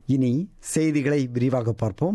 இனி செய்திகளை விரிவாக பார்ப்போம்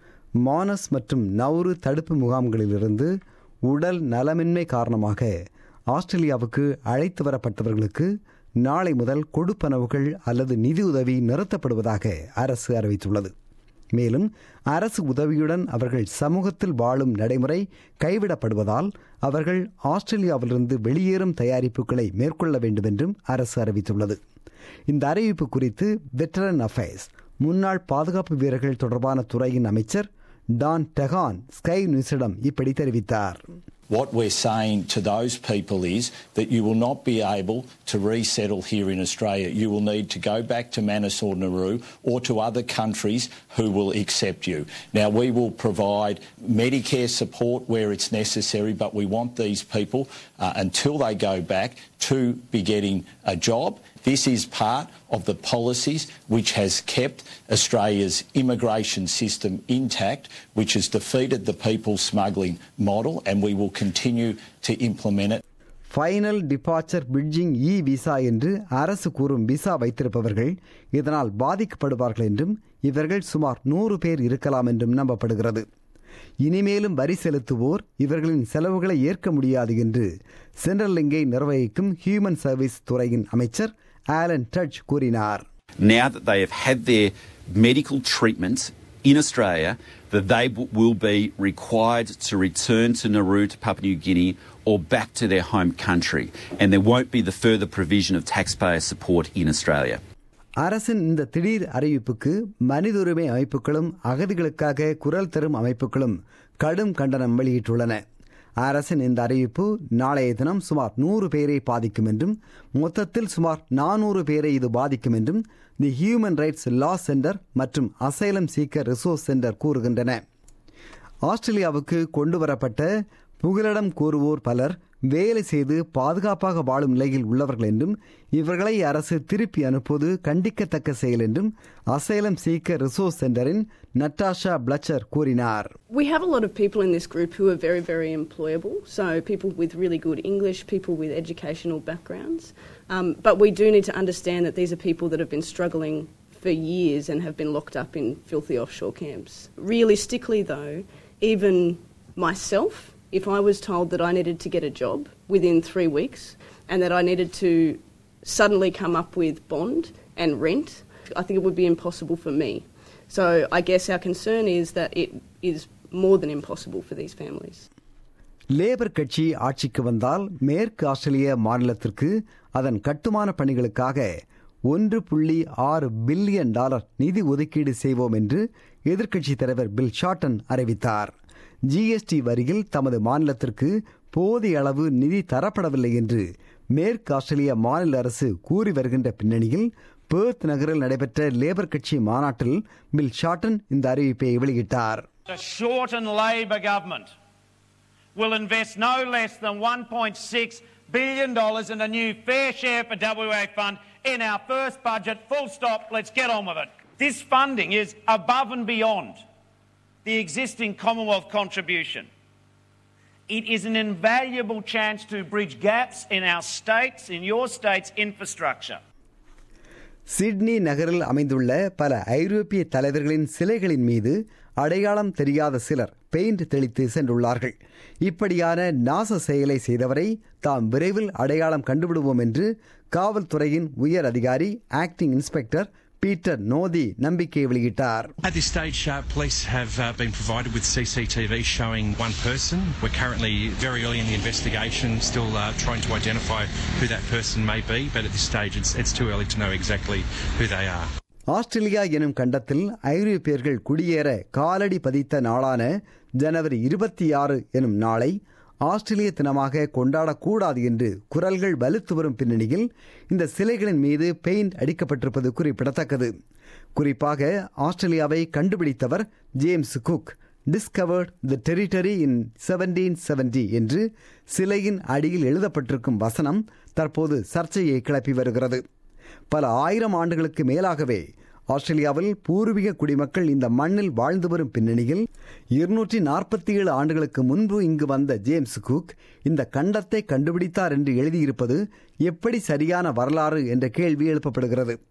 மானஸ் மற்றும் நவுரு தடுப்பு முகாம்களிலிருந்து உடல் நலமின்மை காரணமாக ஆஸ்திரேலியாவுக்கு அழைத்து வரப்பட்டவர்களுக்கு நாளை முதல் கொடுப்பனவுகள் அல்லது நிதியுதவி நிறுத்தப்படுவதாக அரசு அறிவித்துள்ளது மேலும் அரசு உதவியுடன் அவர்கள் சமூகத்தில் வாழும் நடைமுறை கைவிடப்படுவதால் அவர்கள் ஆஸ்திரேலியாவிலிருந்து வெளியேறும் தயாரிப்புகளை மேற்கொள்ள வேண்டும் என்றும் அரசு அறிவித்துள்ளது இந்த அறிவிப்பு குறித்து வெட்டரன் அஃபேர்ஸ் முன்னாள் பாதுகாப்பு வீரர்கள் தொடர்பான துறையின் அமைச்சர் டான் டெகான் ஸ்கை நியூஸிடம் இப்படி தெரிவித்தார் What we're saying to those people is that you will not be able to resettle here in Australia. You will need to go back to Manus or Nauru or to other countries who will accept you. Now, we will provide Medicare support where it's necessary, but we want these people, uh, until they go back, to be getting a job. This is part of the policies which has kept Australia's immigration system intact, which has defeated the people smuggling model, and we will continue to implement it. Final departure bridging E visa என்று அரசு கூறும் visa வைத்திருப்பவர்கள் இதனால் பாதிக்கப்படுவார்கள் என்றும் இவர்கள் சுமார் நூறு பேர் இருக்கலாம் என்றும் நம்பப்படுகிறது இனிமேலும் வரி செலுத்துவோர் இவர்களின் செலவுகளை ஏற்க முடியாது என்று சென்ட்ரல் லிங்கை நிர்வகிக்கும் ஹியூமன் சர்வீஸ் துறையின் அமைச்சர் ஆலன் டச் கூறினார் now that they have had their medical treatments in Australia, that they w- will be required to return to Nauru to Papua New Guinea or back to their home country, and there won't be the further provision of taxpayer support in Australia. அரசின் இந்த திடீர் அறிவிப்புக்கு மனித உரிமை அமைப்புகளும் அகதிகளுக்காக குரல் தரும் அமைப்புகளும் கடும் கண்டனம் வெளியிட்டுள்ளன அரசின் இந்த அறிவிப்பு நாளைய தினம் சுமார் நூறு பேரை பாதிக்கும் என்றும் மொத்தத்தில் சுமார் நானூறு பேரை இது பாதிக்கும் என்றும் the human rights law centre மற்றும் அசைலம் சீக்கர் ரிசோர்ஸ் சென்டர் கூறுகின்றன ஆஸ்திரேலியாவுக்கு கொண்டு வரப்பட்ட புகலிடம் கூறுவோர் பலர் வேலை செய்து பாதுகாப்பாக வாழும் நிலையில் உள்ளவர்கள் என்றும் இவர்களை அரசு திருப்பி அனுப்புவது கண்டிக்கத்தக்க செயல் என்றும் அசேலம் சீக்க ரிசோர்ஸ் சென்டரின் நட்டாஷா பிளச்சர் கூறினார் We have a lot of people in this group who are very, very employable. So, people with really good English, people with educational backgrounds. Um, but we do need to understand that these are people that have been struggling for years and have been locked up in filthy offshore camps. Realistically, though, even myself, if I was told that I needed to get a job within three weeks and that I needed to suddenly come up with bond and rent, I think it would be impossible for me. So I guess our concern is that it is more than impossible for these families. Labour கட்சி ஆட்சிக்கு வந்தால் மேற்கு ஆஸ்திரேலிய மாநிலத்திற்கு அதன் கட்டுமான பணிகளுக்காக ஒன்று புள்ளி ஆறு பில்லியன் டாலர் நிதி ஒதுக்கீடு செய்வோம் என்று எதிர்க்கட்சித் தலைவர் பில் ஷார்டன் அறிவித்தார் ஜிஎஸ்டி வரியில் தமது மாநிலத்திற்கு போதிய அளவு நிதி தரப்படவில்லை என்று மேற்கு ஆஸ்திரேலிய மாநில அரசு கூறி வருகின்ற பின்னணியில் பேர்த் நகரில் நடைபெற்ற லேபர் கட்சி மாநாட்டில் பில் ஷார்டன் இந்த அறிவிப்பை வெளியிட்டார் A Shorten Labor government will invest no less than $1.6 billion in a new fair share for WA fund in our first budget. Full stop. Let's get on with it. This funding is above and beyond the existing Commonwealth contribution. It is an invaluable chance to bridge gaps in our states, in your state's infrastructure. Sydney நகரில் அமைந்துள்ள பல ஐரோப்பிய தலைவர்களின் சிலைகளின் மீது அடையாளம் தெரியாத சிலர் paint தெளித்து சென்றுள்ளார்கள் இப்படியான நாச செயலை செய்தவரை தாம் விரைவில் அடையாளம் கண்டுவிடுவோம் என்று காவல்துறையின் உயர் அதிகாரி ஆக்டிங் இன்ஸ்பெக்டர் பீட்டர் நோதி நம்பிக்கை வெளியிட்டார் At this stage, uh, police have uh, been provided with CCTV showing one person. We're currently very early in the investigation, still uh, trying to identify who that person may be, but at this stage it's, it's too early to know exactly who they are. Australia எனும் கண்டத்தில் ஐரோப்பியர்கள் குடியேற காலடி பதித்த நாளான ஜனவரி இருபத்தி ஆறு எனும் நாளை ஆஸ்திரேலிய தினமாக கொண்டாடக்கூடாது என்று குரல்கள் வலுத்து வரும் பின்னணியில் இந்த சிலைகளின் மீது பெயிண்ட் அடிக்கப்பட்டிருப்பது குறிப்பிடத்தக்கது குறிப்பாக ஆஸ்திரேலியாவை கண்டுபிடித்தவர் James Cook discovered the territory in seventeen seventy என்று சிலையின் அடியில் எழுதப்பட்டிருக்கும் வசனம் தற்போது சர்ச்சையை கிளப்பி வருகிறது பல ஆயிரம் ஆண்டுகளுக்கு மேலாகவே ஆஸ்திரேலியாவில் பூர்வீக குடிமக்கள் இந்த மண்ணில் வாழ்ந்து வரும் பின்னணியில் இருநூற்றி நாற்பத்தி ஏழு ஆண்டுகளுக்கு முன்பு இங்கு வந்த ஜேம்ஸ் குக் இந்த கண்டத்தை கண்டுபிடித்தார் என்று எழுதியிருப்பது எப்படி சரியான வரலாறு என்ற கேள்வி எழுப்பப்படுகிறது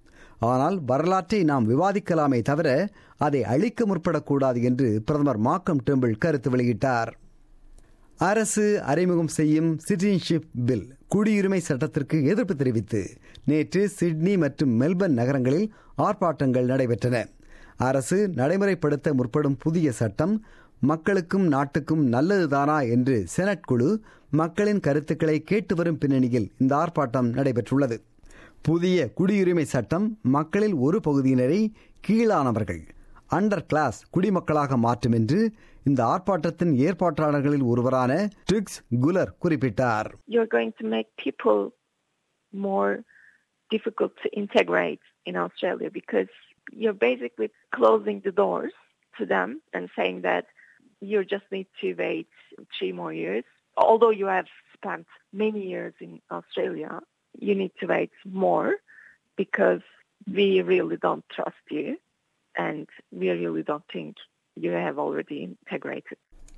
ஆனால் வரலாற்றை நாம் விவாதிக்கலாமே தவிர அதை அழிக்க முற்படக்கூடாது என்று பிரதமர் மாக்கம் டெம்பிள் கருத்து வெளியிட்டார் அரசு அறிமுகம் செய்யும் சிட்டிசன்ஷிப் பில் குடியுரிமை சட்டத்திற்கு எதிர்ப்பு தெரிவித்து நேற்று சிட்னி மற்றும் மெல்பர்ன் நகரங்களில் ஆர்ப்பாட்டங்கள் நடைபெற்றன அரசு நடைமுறைப்படுத்த முற்படும் புதிய சட்டம் மக்களுக்கும் நாட்டுக்கும் நல்லதுதானா என்று செனட் குழு மக்களின் கருத்துக்களை கேட்டு வரும் பின்னணியில் இந்த ஆர்ப்பாட்டம் நடைபெற்றுள்ளது புதிய குடியுரிமை சட்டம் மக்களில் ஒரு பகுதியினரை கீழானவர்கள் அண்டர் கிளாஸ் குடிமக்களாக மாற்றும் என்று இந்த ஆர்ப்பாட்டத்தின் ஏற்பாட்டாளர்களில் ஒருவரான ட்ரிக்ஸ் குலர் குறிப்பிட்டார் You're going to make people more difficult to integrate in Australia because you're basically closing the doors to them and saying that you just need to wait three more years. Although you have spent many years in Australia, you need to wait more because we really don't trust you and we really don't think you have already integrated.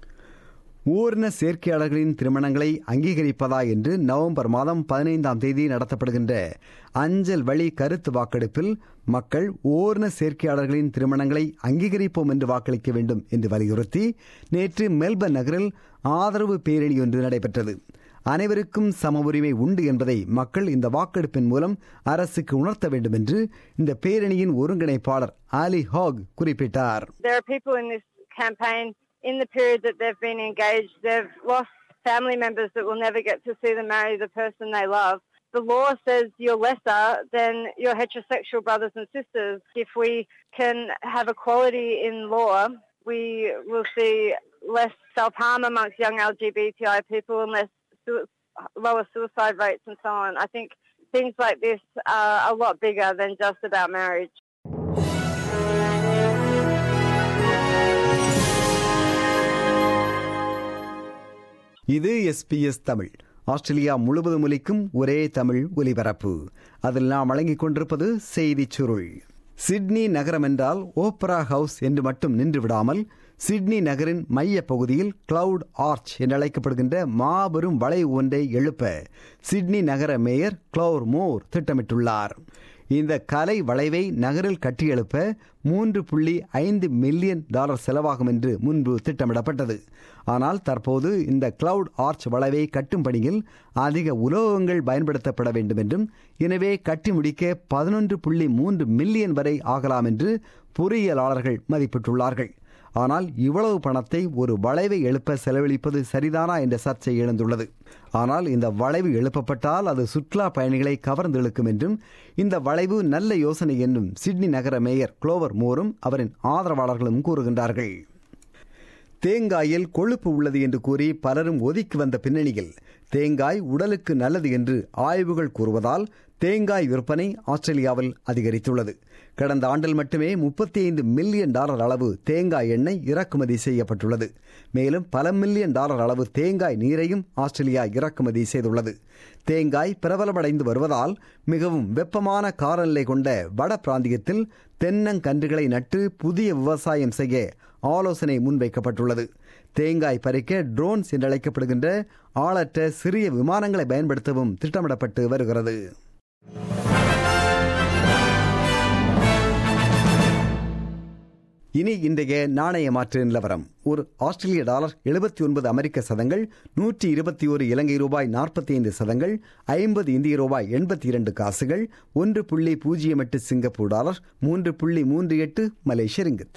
ஊர்ன சேர்க்கையாளர்களின் திருமணங்களை அங்கீகரிப்பதா என்று November மாதம் பதினைந்தாம் தேதி நடத்தப்படுகின்ற அஞ்சல் வழி கருத்து வாக்கெடுப்பில் மக்கள் ஓர்ண சேர்க்கையாளர்களின் திருமணங்களை அங்கீகரிப்போம் என்று வாக்களிக்க வேண்டும் என்று வலியுறுத்தி நேற்று மெல்பர்ன் நகரில் ஆதரவு பேரணி ஒன்று நடைபெற்றது அனைவருக்கும் சம உரிமை உண்டு என்பதை மக்கள் இந்த வாக்கெடுப்பின் மூலம் அரசுக்கு உணர்த்த வேண்டும் என்று இந்த பேரணியின் ஒருங்கிணைப்பாளர் ஆலி ஹாக் குறிப்பிட்டார் There are people in this campaign in the period that they've been engaged, they've lost family members that will never get to see them marry the person they love. The law says you're lesser than your heterosexual brothers and sisters. If we can have equality in law, we will see less self-harm amongst young LGBTI people and less sui- lower suicide rates and so on. I think things like this are a lot bigger than just about marriage. இது SBS Tamil Australia முழுவதும் ஒலிக்கும் ஒரே தமிழ் ஒலிபரப்பு அதில் நாம் வழங்கிக் கொண்டிருப்பது செய்திச் சுருள் சிட்னி நகரம் என்றால் ஓப்ரா ஹவுஸ் என்று மட்டும் நின்று விடாமல் சிட்னி நகரின் மைய பகுதியில் கிளவுட் ஆர்ச் என்று அழைக்கப்படுகின்ற மாபெரும் வளைவு ஒன்றை எழுப்ப சிட்னி நகர மேயர் கிளவுர் மோர் திட்டமிட்டுள்ளார் இந்த கலை வளைவை நகரில் கட்டியெழுப்ப மூன்று புள்ளி ஐந்து மில்லியன் டாலர் செலவாகும் என்று முன்பு திட்டமிடப்பட்டது ஆனால் தற்போது இந்த கிளவுட் ஆர்ச் வளைவை கட்டும் பணியில் அதிக உலோகங்கள் பயன்படுத்தப்பட வேண்டும் என்றும் எனவே கட்டி முடிக்க பதினொன்று புள்ளி மூன்று மில்லியன் வரை ஆகலாம் என்று பொறியியலாளர்கள் மதிப்பிட்டுள்ளார்கள் ஆனால் இவ்வளவு பணத்தை ஒரு வளைவை எழுப்ப செலவழிப்பது சரிதானா என்ற சர்ச்சை எழுந்துள்ளது ஆனால் இந்த வளைவு எழுப்பப்பட்டால் அது சுற்றுலா பயணிகளை கவர்ந்து இழுக்கும் என்றும் இந்த வளைவு நல்ல யோசனை என்றும் சிட்னி நகர மேயர் குளோவர் மோரும் அவரின் ஆதரவாளர்களும் கூறுகின்றார்கள் தேங்காயில் கொழுப்பு உள்ளது என்று கூறி பலரும் ஒதுக்கி வந்த பின்னணியில் தேங்காய் உடலுக்கு நல்லது என்று ஆய்வுகள் கூறுவதால் தேங்காய் விற்பனை ஆஸ்திரேலியாவில் அதிகரித்துள்ளது கடந்த ஆண்டில் மட்டுமே முப்பத்தி ஐந்து மில்லியன் டாலர் அளவு தேங்காய் எண்ணெய் இறக்குமதி செய்யப்பட்டுள்ளது மேலும் பல மில்லியன் டாலர் அளவு தேங்காய் நீரையும் ஆஸ்திரேலியா இறக்குமதி செய்துள்ளது தேங்காய் பிரபலமடைந்து வருவதால் மிகவும் வெப்பமான காலநிலை கொண்ட வட பிராந்தியத்தில் தென்னங்கன்றுகளை நட்டு புதிய விவசாயம் செய்ய ஆலோசனை முன்வைக்கப்பட்டுள்ளது தேங்காய் பறிக்க ட்ரோன்ஸ் என்று அழைக்கப்படுகின்ற ஆளற்ற சிறிய விமானங்களை பயன்படுத்தவும் திட்டமிடப்பட்டு வருகிறது இனி இன்றைய நாணய மாற்று நிலவரம் ஒரு ஆஸ்திரேலிய டாலர் எழுபத்தி ஒன்பது அமெரிக்க சதங்கள் நூற்றி இருபத்தி ஒரு இலங்கை ரூபாய் நாற்பத்தி ஐந்து சதங்கள் ஐம்பது இந்திய ரூபாய் எண்பத்தி இரண்டு காசுகள் ஒன்று புள்ளி பூஜ்ஜியம் எட்டு சிங்கப்பூர் டாலர் மூன்று புள்ளி மூன்று எட்டு மலேசிய ரிங்கித்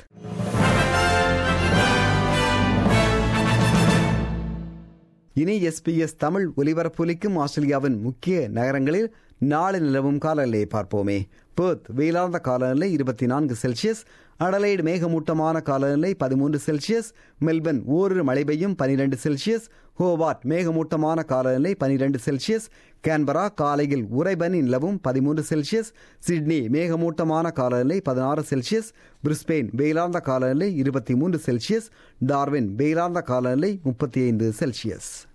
இனி எஸ்பிஎஸ் தமிழ் ஒலிபரப்பொலிக்கும் ஆஸ்திரேலியாவின் முக்கிய நகரங்களில் நாளை நிலவும் காலநிலையை பார்ப்போமே பேர்த் வெயிலார்ந்த காலநிலை இருபத்தி நான்கு செல்சியஸ் அடலைடு மேகமூட்டமான காலநிலை பதிமூன்று செல்சியஸ் மெல்பர்ன் ஓரிரு மழை பெய்யும் பனிரெண்டு செல்சியஸ் ஹோபார்ட் மேகமூட்டமான காலநிலை பனிரெண்டு செல்சியஸ் கேன்பரா காலையில் உறைபனி நிலவும் பதிமூன்று செல்சியஸ் சிட்னி மேகமூட்டமான காலநிலை பதினாறு செல்சியஸ் பிரிஸ்பெயின் வெயிலார்ந்த காலநிலை இருபத்தி மூன்று செல்சியஸ் டார்வின் வெயிலார்ந்த காலநிலை முப்பத்தி ஐந்து செல்சியஸ்